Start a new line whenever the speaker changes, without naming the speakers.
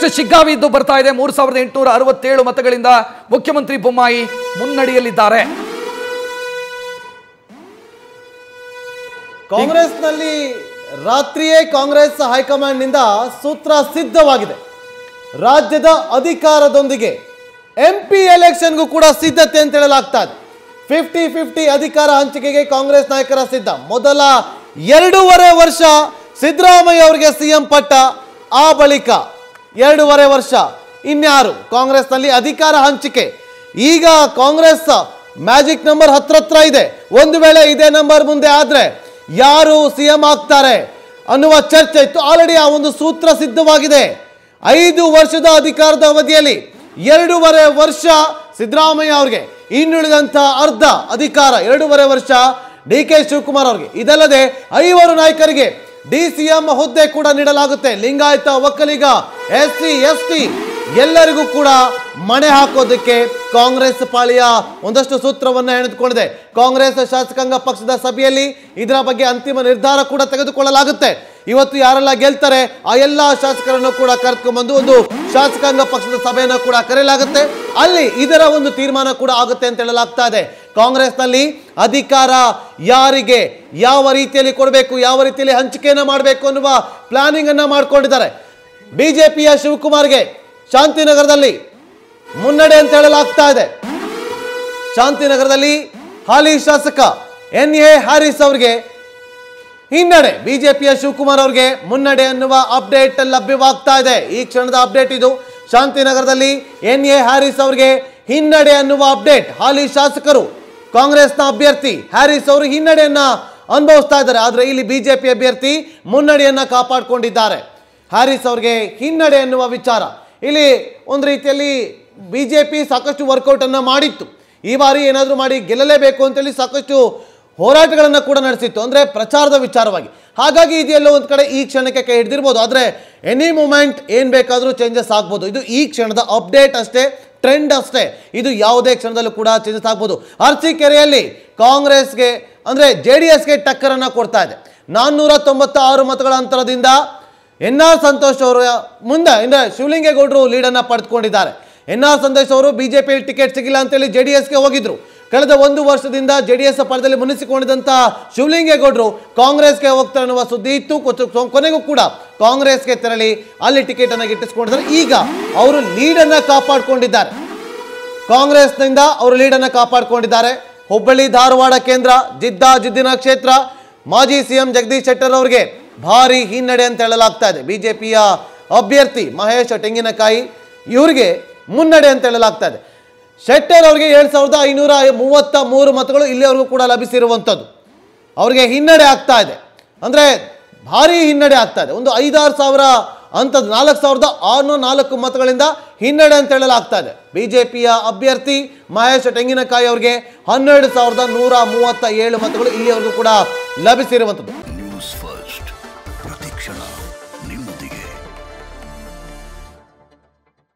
ಶಿಗ್ಗಾವಿದ್ದು ಬರ್ತಾ ಇದೆ ಮೂರು ಸಾವಿರದ ಎಂಟುನೂರ ಅರವತ್ತೇಳು ಮತಗಳಿಂದ ಮುಖ್ಯಮಂತ್ರಿ ಬೊಮ್ಮಾಯಿ ಮುನ್ನಡೆಯಲಿದ್ದಾರೆ
ಕಾಂಗ್ರೆಸ್ನಲ್ಲಿ ರಾತ್ರಿಯೇ ಕಾಂಗ್ರೆಸ್ ಹೈಕಮಾಂಡ್ನಿಂದ ಸೂತ್ರ ಸಿದ್ಧವಾಗಿದೆ ರಾಜ್ಯದ ಅಧಿಕಾರದೊಂದಿಗೆ ಎಂ ಪಿ ಎಲೆಕ್ಷನ್ಗೂ ಕೂಡ ಸಿದ್ಧತೆ ಅಂತ ಹೇಳಲಾಗ್ತಾ ಇದೆ ಫಿಫ್ಟಿ ಫಿಫ್ಟಿ ಅಧಿಕಾರ ಹಂಚಿಕೆಗೆ ಕಾಂಗ್ರೆಸ್ ನಾಯಕರ ಸಿದ್ಧ ಮೊದಲ ಎರಡೂವರೆ ವರ್ಷ ಸಿದ್ದರಾಮಯ್ಯ ಅವರಿಗೆ ಸಿಎಂ ಪಟ್ಟ ಆ ಬಳಿಕ ಎರಡೂವರೆ ವರ್ಷ ಇನ್ಯಾರು ಕಾಂಗ್ರೆಸ್ನಲ್ಲಿ ಅಧಿಕಾರ ಹಂಚಿಕೆ ಈಗ ಕಾಂಗ್ರೆಸ್ ಮ್ಯಾಜಿಕ್ ನಂಬರ್ ಹತ್ರ ಹತ್ರ ಇದೆ ಒಂದು ವೇಳೆ ಇದೇ ನಂಬರ್ ಮುಂದೆ ಆದ್ರೆ ಯಾರು ಸಿಎಂ ಆಗ್ತಾರೆ ಅನ್ನುವ ಚರ್ಚೆ ಇತ್ತು ಆಲ್ರೆಡಿ ಆ ಒಂದು ಸೂತ್ರ ಸಿದ್ಧವಾಗಿದೆ ಐದು ವರ್ಷದ ಅಧಿಕಾರದ ಅವಧಿಯಲ್ಲಿ ಎರಡೂವರೆ ವರ್ಷ ಸಿದ್ದರಾಮಯ್ಯ ಅವ್ರಿಗೆ ಇನ್ನುಳಿದಂಥ ಅರ್ಧ ಅಧಿಕಾರ ಎರಡೂವರೆ ವರ್ಷ ಡಿ ಕೆ ಶಿವಕುಮಾರ್ ಅವ್ರಿಗೆ ಇದಲ್ಲದೆ ಐವರು ನಾಯಕರಿಗೆ ಡಿ ಸಿ ಎಂ ಹುದ್ದೆ ಕೂಡ ನೀಡಲಾಗುತ್ತೆ Lingayat Vokkaliga S C S T ಎಲ್ಲರಿಗೂ ಕೂಡ ಮಣೆ ಹಾಕೋದಕ್ಕೆ ಕಾಂಗ್ರೆಸ್ ಪಾಳಿಯ ಒಂದಷ್ಟು ಸೂತ್ರವನ್ನ ಹೆಣೆದುಕೊಂಡಿದೆ ಕಾಂಗ್ರೆಸ್ ಶಾಸಕಾಂಗ ಪಕ್ಷದ ಸಭೆಯಲ್ಲಿ ಇದರ ಬಗ್ಗೆ ಅಂತಿಮ ನಿರ್ಧಾರ ಕೂಡ ತೆಗೆದುಕೊಳ್ಳಲಾಗುತ್ತೆ ಇವತ್ತು ಯಾರೆಲ್ಲ ಗೆಲ್ತಾರೆ ಆ ಎಲ್ಲ ಶಾಸಕರನ್ನು ಕೂಡ ಕರ್ಕೊಂಡ್ಬಂದು ಒಂದು ಶಾಸಕಾಂಗ ಪಕ್ಷದ ಸಭೆಯನ್ನು ಕೂಡ ಕರೆಯಲಾಗುತ್ತೆ ಅಲ್ಲಿ ಇದರ ಒಂದು ತೀರ್ಮಾನ ಕೂಡ ಆಗುತ್ತೆ ಅಂತ ಹೇಳಲಾಗ್ತಾ ಇದೆ ಕಾಂಗ್ರೆಸ್ನಲ್ಲಿ ಅಧಿಕಾರ ಯಾರಿಗೆ ಯಾವ ರೀತಿಯಲ್ಲಿ ಕೊಡಬೇಕು ಯಾವ ರೀತಿಯಲ್ಲಿ ಹಂಚಿಕೆಯನ್ನ ಮಾಡಬೇಕು ಅನ್ನುವ ಪ್ಲಾನಿಂಗ್ ಅನ್ನ ಮಾಡ್ಕೊಂಡಿದ್ದಾರೆ ಬಿಜೆಪಿಯ ಶಿವಕುಮಾರ್ಗೆ ಶಾಂತಿನಗರದಲ್ಲಿ ಮುನ್ನಡೆ ಅಂತ ಹೇಳಲಾಗ್ತಾ ಇದೆ ಶಾಂತಿನಗರದಲ್ಲಿ ಹಾಲಿ ಶಾಸಕ ಎನ್ ಎ ಹ್ಯಾರಿಸ್ ಅವರಿಗೆ ಹಿನ್ನಡೆ ಬಿಜೆಪಿಯ ಶಿವಕುಮಾರ್ ಅವರಿಗೆ ಮುನ್ನಡೆ ಅನ್ನುವ ಅಪ್ಡೇಟ್ ಲಭ್ಯವಾಗ್ತಾ ಇದೆ ಈ ಕ್ಷಣದ ಅಪ್ಡೇಟ್ ಇದು ಶಾಂತಿನಗರದಲ್ಲಿ ಎನ್ ಎ ಹ್ಯಾರಿಸ್ ಅವರಿಗೆ ಹಿನ್ನಡೆ ಅನ್ನುವ ಅಪ್ಡೇಟ್ ಹಾಲಿ ಶಾಸಕರು ಕಾಂಗ್ರೆಸ್ನ ಅಭ್ಯರ್ಥಿ ಹ್ಯಾರಿಸ್ ಅವರು ಹಿನ್ನಡೆಯನ್ನ ಅನುಭವಿಸ್ತಾ ಇದ್ದಾರೆ ಆದರೆ ಇಲ್ಲಿ ಬಿಜೆಪಿ ಅಭ್ಯರ್ಥಿ ಮುನ್ನಡೆಯನ್ನ ಕಾಪಾಡಿಕೊಂಡಿದ್ದಾರೆ ಹ್ಯಾರಿಸ್ ಅವರಿಗೆ ಹಿನ್ನಡೆ ಅನ್ನುವ ವಿಚಾರ ಇಲ್ಲಿ ಒಂದು ರೀತಿಯಲ್ಲಿ ಬಿಜೆಪಿ ಸಾಕಷ್ಟು ವರ್ಕೌಟ್ ಅನ್ನ ಮಾಡಿತ್ತು ಈ ಬಾರಿ ಏನಾದರೂ ಮಾಡಿ ಗೆಲ್ಲಲೇಬೇಕು ಅಂತೇಳಿ ಸಾಕಷ್ಟು ಹೋರಾಟಗಳನ್ನು ಕೂಡ ನಡೆಸಿತ್ತು ಅಂದರೆ ಪ್ರಚಾರದ ವಿಚಾರವಾಗಿ ಹಾಗಾಗಿ ಇದೆಲ್ಲೋ ಒಂದು ಕಡೆ ಈ ಕ್ಷಣಕ್ಕೆ ಕೈ ಹಿಡಿದಿರ್ಬೋದು ಆದರೆ ಎನಿ ಮೂಮೆಂಟ್ ಏನು ಬೇಕಾದರೂ ಚೇಂಜಸ್ ಆಗ್ಬೋದು ಇದು ಈ ಕ್ಷಣದ ಅಪ್ಡೇಟ್ ಅಷ್ಟೇ ಟ್ರೆಂಡ್ ಅಷ್ಟೇ ಇದು ಯಾವುದೇ ಕ್ಷಣದಲ್ಲೂ ಕೂಡ ಚೇಂಜಸ್ ಆಗ್ಬೋದು ಅರಸೀಕೆರೆಯಲ್ಲಿ ಕಾಂಗ್ರೆಸ್ಗೆ ಅಂದರೆ ಜೆ ಡಿ ಎಸ್ಗೆ ಟಕ್ಕರನ್ನು ಕೊಡ್ತಾ ಇದೆ ನಾನ್ನೂರ ತೊಂಬತ್ತ ಆರು ಮತಗಳ ಅಂತರದಿಂದ ಎನ್ ಆರ್ ಸಂತೋಷ್ ಅವರ ಮುಂದೆ ಅಂದರೆ ಶಿವಲಿಂಗೇಗೌಡರು ಲೀಡನ್ನು ಪಡೆದುಕೊಂಡಿದ್ದಾರೆ ಎನ್ ಆರ್ ಸಂತೋಷ್ ಅವರು ಬಿಜೆಪಿ ಟಿಕೆಟ್ ಸಿಗಿಲ್ಲ ಅಂತೇಳಿ ಜೆ ಡಿ ಎಸ್ಗೆ ಹೋಗಿದ್ರು ಕಳೆದ ಒಂದು ವರ್ಷದಿಂದ ಜೆ ಡಿ ಎಸ್ ಪರದಲ್ಲಿ ಮುನಿಸಿಕೊಂಡಿದ್ದಂಥ ಶಿವಲಿಂಗೇಗೌಡರು ಕಾಂಗ್ರೆಸ್ಗೆ ಹೋಗ್ತಾರೆ ಅನ್ನುವ ಸುದ್ದಿ ಇತ್ತು ಕೊಚ್ಚು- ಕೊನೆಗೂ ಕೂಡ ಕಾಂಗ್ರೆಸ್ಗೆ ತೆರಳಿ ಅಲ್ಲಿ ಟಿಕೆಟ್ ಅನ್ನು ಗಿಟ್ಟಿಸ್ಕೊಂಡಿದ್ದಾರೆ ಈಗ ಅವರು ಲೀಡನ್ನು ಕಾಪಾಡಿಕೊಂಡಿದ್ದಾರೆ ಕಾಂಗ್ರೆಸ್ನಿಂದ ಅವರು ಲೀಡನ್ನು ಕಾಪಾಡಿಕೊಂಡಿದ್ದಾರೆ ಹುಬ್ಬಳ್ಳಿ ಧಾರವಾಡ ಕೇಂದ್ರ ಜಿದ್ದ ಜಿದ್ದಿನ ಕ್ಷೇತ್ರ ಮಾಜಿ ಸಿಎಂ ಜಗದೀಶ್ ಶೆಟ್ಟರ್ ಅವರಿಗೆ ಭಾರಿ ಹಿನ್ನಡೆ ಅಂತ ಹೇಳಲಾಗ್ತಾ ಇದೆ ಬಿಜೆಪಿಯ ಅಭ್ಯರ್ಥಿ ಮಹೇಶ್ ತೆಂಗಿನಕಾಯಿ ಇವರಿಗೆ ಮುನ್ನಡೆ ಅಂತ ಹೇಳಲಾಗ್ತಾ ಇದೆ ಶೆಟ್ಟರ್ ಅವರಿಗೆ ಏಳು ಸಾವಿರದ ಐನೂರ ಮೂವತ್ತ ಮೂರು ಮತಗಳು ಇಲ್ಲಿವರೆಗೂ ಕೂಡ ಲಭಿಸಿರುವಂಥದ್ದು ಅವರಿಗೆ ಹಿನ್ನಡೆ ಆಗ್ತಾ ಇದೆ ಅಂದರೆ ಭಾರಿ ಹಿನ್ನಡೆ ಆಗ್ತಾ ಇದೆ ಒಂದು ಐದಾರು ಸಾವಿರ ಅಂಥದ್ದು ನಾಲ್ಕು ಸಾವಿರದ ಆರುನೂರ ನಾಲ್ಕು ಮತಗಳಿಂದ ಹಿನ್ನಡೆ ಅಂತ ಹೇಳಲಾಗ್ತಾ ಇದೆ ಬಿಜೆಪಿಯ ಅಭ್ಯರ್ಥಿ ಮಹೇಶ್ ತೆಂಗಿನಕಾಯಿ ಅವರಿಗೆ ಹನ್ನೆರಡು ಸಾವಿರದ ನೂರ ಮೂವತ್ತ ಏಳು ಮತಗಳು ಇಲ್ಲಿವರೆಗೂ ಕೂಡ ಲಭಿಸಿರುವಂಥದ್ದು